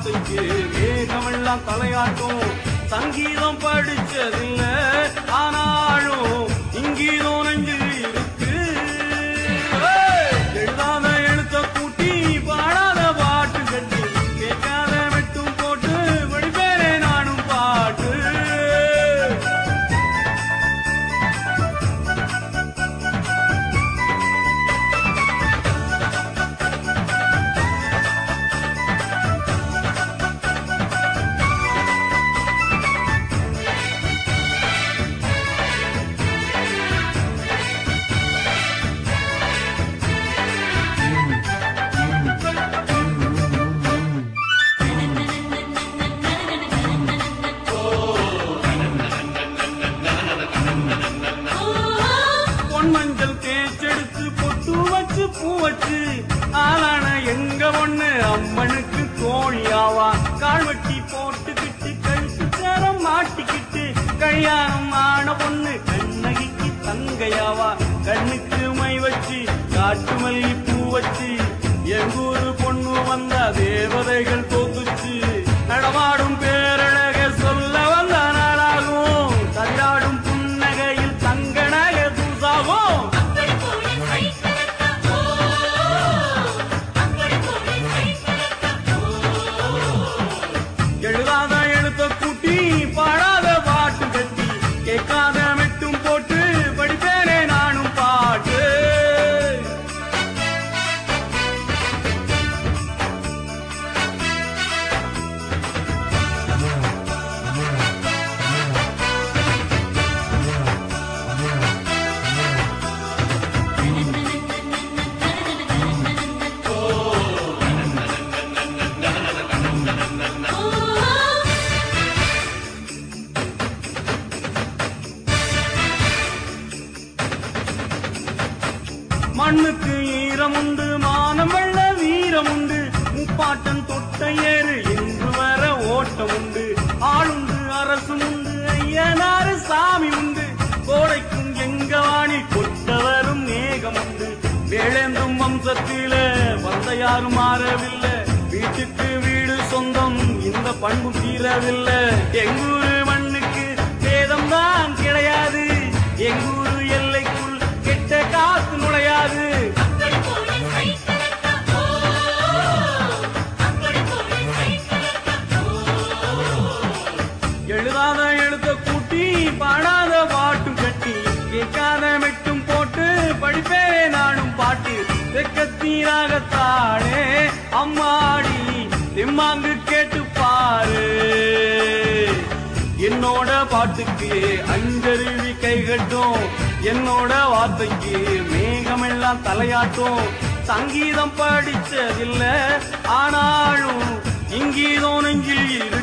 வார்த்தைக்கு வேகமெல்லாம் தலையாட்டும் சங்கீதம் படிச்சதில்ல ஆனாலும் இங்கீதம் நெஞ்சில் இருக்கு ஏய்! எழுதாத எழுத்த கூட்டி பாடாத பாட்டு கட்டி கேட்காத வெட்டும் போட்டு வழிபேரே நானும் பாட்டு பொன் மஞ்சள் தேய்ச்செடுத்து பொட்டு வச்சு பூ வச்சு ஆளான எங்க ஒண்ணு அம்மனுக்கு கோழியாவா கால் வெட்டி போட்டுக்கிட்டு கழுத்து சேரம் மாட்டிக்கிட்டு கல்யாணம் ஆன பொண்ணு கண்ணகிக்கு தங்கையாவா கண்ணுக்கு மை வச்சு காட்டு மல்லி பூ வச்சு எங்கூரு பொண்ணு வந்த தேவதைகள் தோத்துச்சு நடமாடும் பேரழக சொல்ல வந்த நாளாகும் கல்லாடும் புன்னகையில் தங்க நகை தூசாகும் அப்படி போலே கை கலக்க ஓ அப்படி போலே கை கலக்க எழுதாத எழுத்த கூட்டி பாடாத பாட்டு கட்டி கேட்காத மெட்டும் போட்டு படிப்பேனே நானும் பாட்டு மண்ணுக்கு ஈரம் உண்டு மானம் வெள்ள வீரம் உண்டு முப்பாட்டன் தொட்ட ஏறு இன்று வர ஓட்டம் உண்டு ஆளுண்டு அரசும் உண்டு ஐயனாறு சாமி உண்டு கோடைக்கும் எங்க வாணி கொட்டவரும் மேகம் உண்டு வேளேந்தும் வம்சத்தில வந்த யாரும் மாறவில்லை வீட்டுக்கு வீடு சொந்தம் இந்த பண்பு தீரவில்லை எங்கூரு மண்ணுக்கு வேதம் தான் கிடையாது எங்கூரு எல்லைக்குள் கெட்ட காத்து நுழையாது அப்படி போலே கை கலக்க ஓ அப்படி போலே கை கலக்க எழுதாத எழுத்த கூட்டி பாடாத பாட்டும் கட்டி கேட்காத மெட்டும் போட்டு படிப்பே நானும் பாட்டு தெக்கத்தீராகத்தானே அம்மாடி திம்மாங்கு கேட்டு பாரு என்னோட பாட்டுக்கு அஞ்சருவி கைகட்டும் என்னோட வார்த்தைக்கு மேகமெல்லாம் தலையாட்டும் சங்கீதம் படிச்சதில்ல ஆனாலும் இங்கீதம் நெஞ்சில் இருக்கு